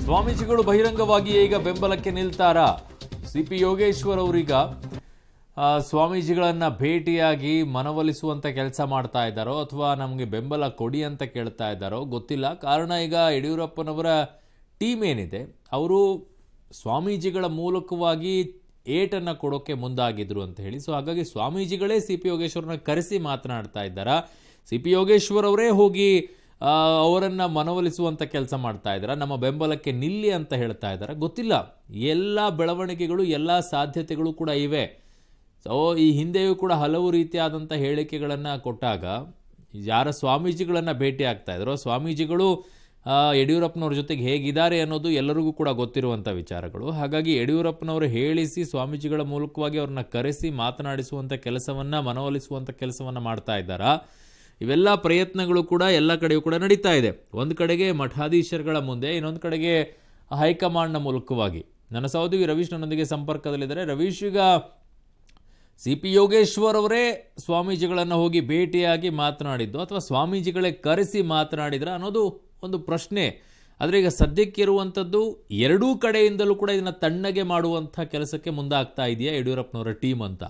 ಸ್ವಾಮೀಜಿಗಳು ಬಹಿರಂಗವಾಗಿ ಈಗ ಬೆಂಬಲಕ್ಕೆ ನಿಲ್ತಾರಾ ಸಿ ಪಿ ಯೋಗೇಶ್ವರ್ ಅವರೀಗ ಆ, ಸ್ವಾಮೀಜಿಗಳನ್ನ ಭೇಟಿಯಾಗಿ ಮನವೊಲಿಸುವಂತ ಕೆಲಸ ಮಾಡ್ತಾ ಇದ್ದಾರೋ ಅಥವಾ ನಮಗೆ ಬೆಂಬಲ ಕೊಡಿ ಅಂತ ಕೇಳ್ತಾ ಇದ್ದಾರೋ ಗೊತ್ತಿಲ್ಲ ಕಾರಣ ಈಗ ಯಡಿಯೂರಪ್ಪನವರ ಟೀಮ್ ಏನಿದೆ ಅವರು ಸ್ವಾಮೀಜಿಗಳ ಮೂಲಕವಾಗಿ ಏಟನ್ನು ಕೊಡೋಕೆ ಮುಂದಾಗಿದ್ರು ಅಂತ ಹೇಳಿ ಸೊ ಹಾಗಾಗಿ ಸ್ವಾಮೀಜಿಗಳೇ ಸಿ ಪಿ ಯೋಗೇಶ್ವರನ ಕರೆಸಿ ಮಾತನಾಡ್ತಾ ಇದ್ದಾರಾ ಸಿ ಪಿ ಯೋಗೇಶ್ವರ್ ಅವರೇ ಹೋಗಿ ಆ, ಅವರನ್ನ ಮನವೊಲಿಸುವಂತ ಕೆಲಸ ಮಾಡ್ತಾ ಇದ್ದಾರಾ ನಮ್ಮ ಬೆಂಬಲಕ್ಕೆ ನಿಲ್ಲಿ ಅಂತ ಹೇಳ್ತಾ ಇದ್ದಾರಾ ಗೊತ್ತಿಲ್ಲ ಎಲ್ಲ ಬೆಳವಣಿಗೆಗಳು ಎಲ್ಲ ಸಾಧ್ಯತೆಗಳು ಕೂಡ ಇವೆ ಸೊ ಈ ಹಿಂದೆಯೂ ಕೂಡ ಹಲವು ರೀತಿಯಾದಂಥ ಹೇಳಿಕೆಗಳನ್ನು ಕೊಟ್ಟಾಗ ಯಾರ ಸ್ವಾಮೀಜಿಗಳನ್ನು ಭೇಟಿ ಆಗ್ತಾ ಇದ್ರೋ ಸ್ವಾಮೀಜಿಗಳು ಆ, ಯಡಿಯೂರಪ್ಪನವ್ರ ಜೊತೆಗೆ ಹೇಗಿದ್ದಾರೆ ಅನ್ನೋದು ಎಲ್ಲರಿಗೂ ಕೂಡ ಗೊತ್ತಿರುವಂಥ ವಿಚಾರಗಳು ಹಾಗಾಗಿ ಯಡಿಯೂರಪ್ಪನವರು ಹೇಳಿಸಿ ಸ್ವಾಮೀಜಿಗಳ ಮೂಲಕವಾಗಿ ಅವ್ರನ್ನ ಕರೆಸಿ ಮಾತನಾಡಿಸುವಂಥ ಕೆಲಸವನ್ನು ಮನವೊಲಿಸುವಂಥ ಕೆಲಸವನ್ನು ಮಾಡ್ತಾ ಇದ್ದಾರಾ ಇವೆಲ್ಲ ಪ್ರಯತ್ನಗಳು ಕೂಡ ಎಲ್ಲ ಕಡೆಯೂ ಕೂಡ ನಡೀತಾ ಇದೆ ಒಂದು ಕಡೆಗೆ ಮಠಾಧೀಶರುಗಳ ಮುಂದೆ ಇನ್ನೊಂದು ಕಡೆಗೆ ಹೈಕಮಾಂಡ್ನ ಮೂಲಕವಾಗಿ ನನ್ನ ಸಹೋದರಿ ರವೀಶ್ ನನ್ನೊಂದಿಗೆ ಸಂಪರ್ಕದಲ್ಲಿದ್ದಾರೆ ರವೀಶ್ ಈಗ ಸಿ ಪಿ ಯೋಗೇಶ್ವರ್ ಅವರೇ ಸ್ವಾಮೀಜಿಗಳನ್ನು ಹೋಗಿ ಭೇಟಿಯಾಗಿ ಮಾತನಾಡಿದ್ದು ಅಥವಾ ಸ್ವಾಮೀಜಿಗಳೇ ಕರೆಸಿ ಮಾತನಾಡಿದ್ರ ಅನ್ನೋದು ಒಂದು ಪ್ರಶ್ನೆ ಆದರೆ ಈಗ ಸದ್ಯಕ್ಕಿರುವಂಥದ್ದು ಎರಡೂ ಕಡೆಯಿಂದಲೂ ಕೂಡ ಇದನ್ನ ತಣ್ಣಗೆ ಮಾಡುವಂಥ ಕೆಲಸಕ್ಕೆ ಮುಂದಾಗ್ತಾ ಇದೆಯಾ ಯಡಿಯೂರಪ್ಪನವರ ಟೀಮ್ ಅಂತ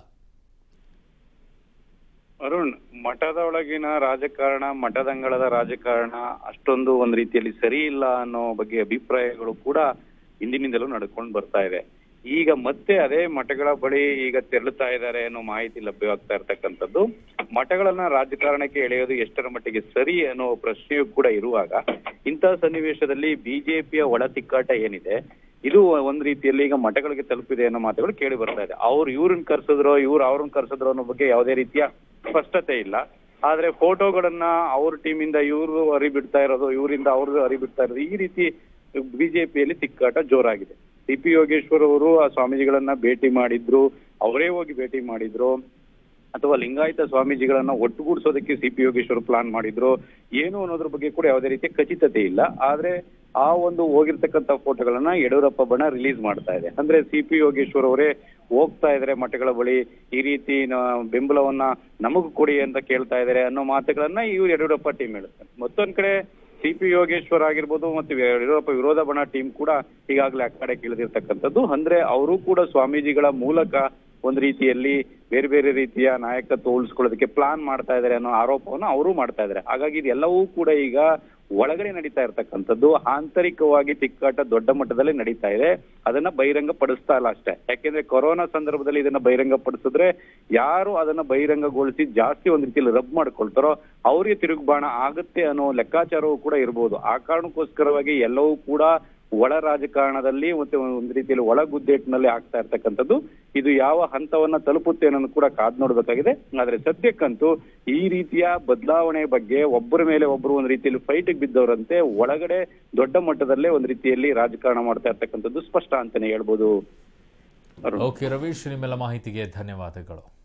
ಅರುಣ್ ಮಠದ ಒಳಗಿನ ರಾಜಕಾರಣ ಮಠದಂಗಳದ ರಾಜಕಾರಣ ಅಷ್ಟೊಂದು ಒಂದ್ ರೀತಿಯಲ್ಲಿ ಸರಿ ಇಲ್ಲ ಅನ್ನೋ ಬಗ್ಗೆ ಅಭಿಪ್ರಾಯಗಳು ಕೂಡ ಹಿಂದಿನಿಂದಲೂ ನಡ್ಕೊಂಡು ಬರ್ತಾ ಇದೆ ಈಗ ಮತ್ತೆ ಅದೇ ಮಠಗಳ ಬಳಿ ಈಗ ತೆರಳುತ್ತಾ ಇದ್ದಾರೆ ಅನ್ನೋ ಮಾಹಿತಿ ಲಭ್ಯವಾಗ್ತಾ ಇರ್ತಕ್ಕಂಥದ್ದು ಮಠಗಳನ್ನ ರಾಜಕಾರಣಕ್ಕೆ ಎಳೆಯೋದು ಎಷ್ಟರ ಮಟ್ಟಿಗೆ ಸರಿ ಅನ್ನೋ ಪ್ರಶ್ನೆಯೂ ಕೂಡ ಇರುವಾಗ ಇಂತಹ ಸನ್ನಿವೇಶದಲ್ಲಿ ಬಿಜೆಪಿಯ ಒಳ ತಿಕ್ಕಾಟ ಏನಿದೆ ಇದು ಒಂದ್ ರೀತಿಯಲ್ಲಿ ಈಗ ಮಠಗಳಿಗೆ ತಲುಪಿದೆ ಅನ್ನೋ ಮಾತುಗಳು ಕೇಳಿ ಬರ್ತಾ ಇದೆ ಅವ್ರು ಇವ್ರನ್ನ ಕರ್ಸಿದ್ರೋ ಇವ್ರು ಅವ್ರನ್ನ ಕರ್ಸಿದ್ರೋ ಅನ್ನೋ ಬಗ್ಗೆ ಯಾವುದೇ ರೀತಿಯ ಸ್ಪಷ್ಟತೆ ಇಲ್ಲ ಆದ್ರೆ ಫೋಟೋಗಳನ್ನ ಅವ್ರ ಟೀಮಿಂದ ಇವ್ರು ಹರಿಬಿಡ್ತಾ ಇರೋದು ಇವರಿಂದ ಅವ್ರದ್ದು ಹರಿಬಿಡ್ತಾ ಇರೋದು ಈ ರೀತಿ ಬಿಜೆಪಿಯಲ್ಲಿ ತಿಕ್ಕಾಟ ಜೋರಾಗಿದೆ ಸಿ ಪಿ ಯೋಗೇಶ್ವರ್ ಅವರು ಆ ಸ್ವಾಮೀಜಿಗಳನ್ನ ಭೇಟಿ ಮಾಡಿದ್ರು ಅವರೇ ಹೋಗಿ ಭೇಟಿ ಮಾಡಿದ್ರು ಅಥವಾ ಲಿಂಗಾಯತ ಸ್ವಾಮೀಜಿಗಳನ್ನ ಒಟ್ಟುಗೂಡಿಸೋದಕ್ಕೆ ಸಿ ಪಿ ಯೋಗೇಶ್ವರ್ ಪ್ಲಾನ್ ಮಾಡಿದ್ರು ಏನು ಅನ್ನೋದ್ರ ಬಗ್ಗೆ ಕೂಡ ಯಾವುದೇ ರೀತಿಯ ಖಚಿತತೆ ಇಲ್ಲ ಆದ್ರೆ ಆ ಒಂದು ಹೋಗಿರ್ತಕ್ಕಂಥ ಫೋಟೋಗಳನ್ನ ಯಡಿಯೂರಪ್ಪ ಬಣ ರಿಲೀಸ್ ಮಾಡ್ತಾ ಇದೆ ಅಂದ್ರೆ ಸಿ ಪಿ ಯೋಗೇಶ್ವರ್ ಅವರೇ ಹೋಗ್ತಾ ಇದಾರೆ ಮಠಗಳ ಬಳಿ ಈ ರೀತಿ ನ- ಬೆಂಬಲವನ್ನ ನಮಗೂ ಕೊಡಿ ಅಂತ ಕೇಳ್ತಾ ಇದಾರೆ ಅನ್ನೋ ಮಾತುಗಳನ್ನ ಇವ್ರು ಯಡಿಯೂರಪ್ಪ ಟೀಮ್ ಹೇಳುತ್ತಾರೆ ಮತ್ತೊಂದ್ ಕಡೆ ಸಿ ಪಿ ಯೋಗೇಶ್ವರ್ ಆಗಿರ್ಬೋದು ಮತ್ತು ಯಡಿಯೂರಪ್ಪ ವಿರೋಧ ಬಣ ಟೀಮ್ ಕೂಡ ಈಗಾಗಲೇ ಆ ಕಡೆ ಕೇಳಿದಿರ್ತಕ್ಕಂಥದ್ದು ಅಂದ್ರೆ ಅವರು ಕೂಡ ಸ್ವಾಮೀಜಿಗಳ ಮೂಲಕ ಒಂದ್ ರೀತಿಯಲ್ಲಿ ಬೇರೆ ಬೇರೆ ರೀತಿಯ ನಾಯಕತ್ವ ಉಳಿಸ್ಕೊಳ್ಳೋದಕ್ಕೆ ಪ್ಲಾನ್ ಮಾಡ್ತಾ ಇದ್ದಾರೆ ಅನ್ನೋ ಆರೋಪವನ್ನು ಅವರು ಮಾಡ್ತಾ ಇದ್ದಾರೆ ಹಾಗಾಗಿ ಇದೆಲ್ಲವೂ ಕೂಡ ಈಗ ಒಳಗಡೆ ನಡೀತಾ ಇರ್ತಕ್ಕಂಥದ್ದು ಆಂತರಿಕವಾಗಿ ತಿಕ್ಕಾಟ ದೊಡ್ಡ ಮಟ್ಟದಲ್ಲಿ ನಡೀತಾ ಇದೆ ಅದನ್ನ ಬಹಿರಂಗ ಪಡಿಸ್ತಾ ಇಲ್ಲ ಅಷ್ಟೇ ಯಾಕೆಂದ್ರೆ ಕೊರೋನಾ ಸಂದರ್ಭದಲ್ಲಿ ಇದನ್ನ ಬಹಿರಂಗ ಪಡಿಸಿದ್ರೆ ಯಾರು ಅದನ್ನ ಬಹಿರಂಗಗೊಳಿಸಿ ಜಾಸ್ತಿ ಒಂದ್ ರೀತಿಯಲ್ಲಿ ರಬ್ ಮಾಡ್ಕೊಳ್ತಾರೋ ಅವ್ರಿಗೆ ತಿರುಗುಬಾಣ ಆಗುತ್ತೆ ಅನ್ನೋ ಲೆಕ್ಕಾಚಾರವೂ ಕೂಡ ಇರಬಹುದು ಆ ಕಾರಣಕ್ಕೋಸ್ಕರವಾಗಿ ಎಲ್ಲವೂ ಕೂಡ ಒಳ ರಾಜಕಾರಣದಲ್ಲಿ ಮತ್ತೆ ಒಂದು ರೀತಿಯಲ್ಲಿ ಒಳ ಗುದ್ದೇಟಿನಲ್ಲಿ ಆಗ್ತಾ ಇರ್ತಕ್ಕಂಥದ್ದು ಇದು ಯಾವ ಹಂತವನ್ನ ತಲುಪುತ್ತೆ ಅನ್ನೋದು ಕೂಡ ಕಾದ್ ನೋಡ್ಬೇಕಾಗಿದೆ ಆದ್ರೆ ಸದ್ಯಕ್ಕಂತೂ ಈ ರೀತಿಯ ಬದಲಾವಣೆ ಬಗ್ಗೆ ಒಬ್ಬರ ಮೇಲೆ ಒಬ್ಬರು ಒಂದು ರೀತಿಯಲ್ಲಿ ಫೈಟ್ ಬಿದ್ದವರಂತೆ ಒಳಗಡೆ ದೊಡ್ಡ ಮಟ್ಟದಲ್ಲೇ ಒಂದು ರೀತಿಯಲ್ಲಿ ರಾಜಕಾರಣ ಮಾಡ್ತಾ ಇರ್ತಕ್ಕಂಥದ್ದು ಸ್ಪಷ್ಟ ಅಂತಾನೆ ಹೇಳ್ಬೋದು ಅರುಣ್. ಓಕೆ ರವೀಶ್ ನಿಮ್ಮೆಲ್ಲ ಮಾಹಿತಿಗೆ ಧನ್ಯವಾದಗಳು